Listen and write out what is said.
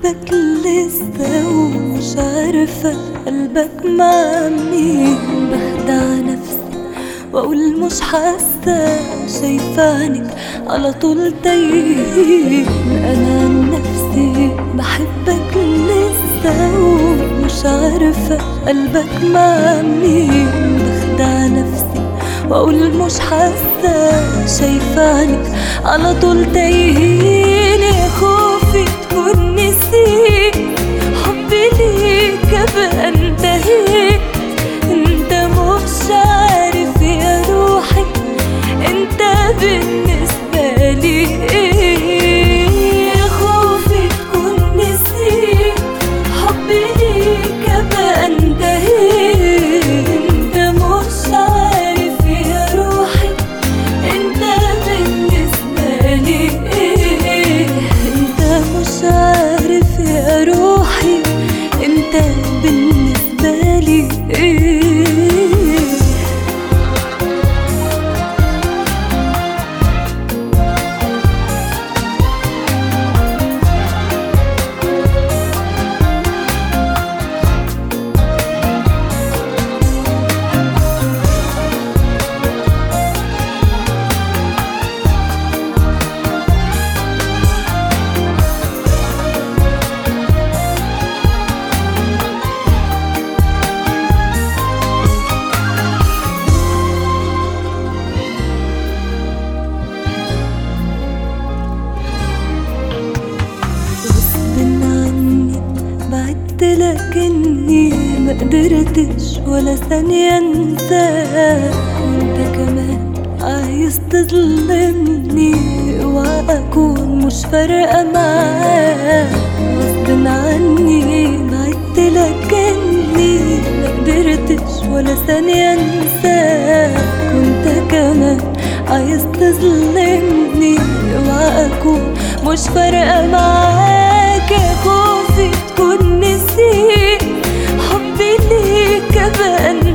بحبك لسه ومش عارفة قلبك مع مين بخدع نفسي واقول مش حاسة شايفة عنك على طول تايهين انا عن نفسي بحبك لسه ومش عارفة قلبك مع مين بخدع نفسي واقول مش حاسة شايفة عنك على طول تايهين يا خوفي تكون نسيت حبي ليك ابقى انتهيت انت مش عارف يا روحي انت بالنسبة لي ايه يا خوفي تكون نسيت حبي ليك ابقى انتهيت انت مش عارف يا روحي انت بالنسبة لي ايه انت مش عارف يا روحي انت بالنسبة لي ايه غصب عني بعدت لكني ما قدرتش ولا ثانية انساك وانت كمان عايز تظلمني اوعى اكون مش فارقة معاك غصب عني بعدت لكني ما قدرتش ولا ثانية انساك وانت كمان عايز تظلمني اوعى اكون مش فارقة معاك يا خوفي تكون نسيت حبي ليك ابقى